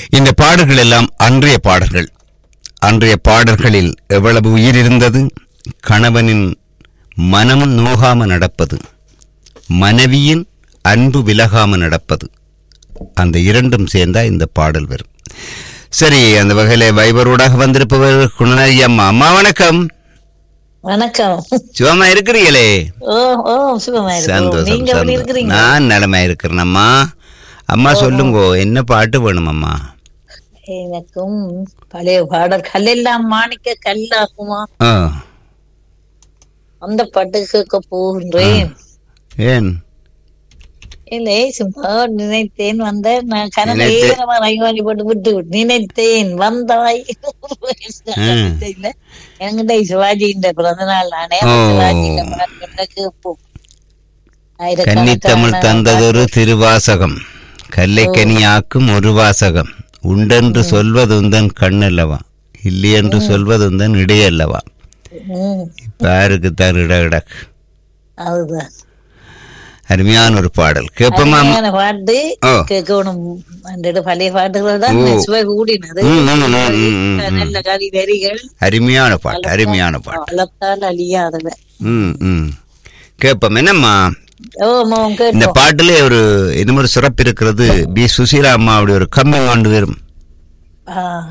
இந்த பாடல்கள் எல்லாம் அன்றைய பாடல்கள் அன்றைய பாடல்களில் எவ்வளவு உயிர் இருந்தது கணவனின் மனம் நோகாம நடப்பது மனைவியின் அன்பு விலகாம நடப்பது அந்த இரண்டும் சேர்ந்தா இந்த பாடல் வரும் சரி அந்த வகையில வைபரோடாக வந்திருப்பவர் குணநாயகி அம்மா அம்மா வணக்கம் வணக்கம் சுகமா இருக்கிறீங்களே ஓ ஓ சுகமா இருக்கும் சந்தோஷம் நீங்க எப்படி சந்தோஷம் இருக்கிறீங்க நான் நலமா இருக்கிறேன் அம்மா அம்மா சொல்லுங்க என்ன பாட்டு வேணும் அம்மா எனக்கும் பழைய பாடல் கல்லெல்லாம் மாணிக்க கல்லாகுமா ஆ அந்த பாட்டு கேட்க போகின்றேன் ஏன் இல்லை சும்மா நினைத்தேன் வந்த நான் கனவு நினைத்தே- நேரமா ரயில்வாணி போட்டு விட்டு விட்டு. நினைத்தேன் வந்தாய் ம். இல்ல என்கிட்ட சிவாஜியின் பிறந்த நாள் நானே ஓ. சிவாஜியின் பாட்டு கேட்போம் கன்னித்தமிழ் தந்ததொரு திருவாசகம் கல்லைக்கனியாக்கும் ஒரு வாசகம் உண்டென்று சொல்வது உந்தன் கண்ணல்லவா இல்லையென்று சொல்வது உந்தன் இடையல்லவா ம், யாருக்கு தான் இட கிடக்கு அதுதான் அருமையான ஒரு பாடல் கேப்பமா அருமையான பாட்டு ஓ. கேட்கணும் அந்த பழைய பாட்டுகள் தான் ஓ. சுவை கூடினது ம், ம், ம், ம், ம், ம். நல்ல கவி வரிகள் அருமையான பாட்டு அருமையான பாட்டு வளர்த்தால் அழியாதவ ம் ம் கேப்பம் என்னம்மா ஓ மோம் இந்த கேட்டோம் பாட்டுல ஒரு இன்னும் ஒரு சிறப்பு இருக்கிறது பி சுசீலா அம்மாவுடைய ஒரு கம்மி கொண்டு வரும் ஆ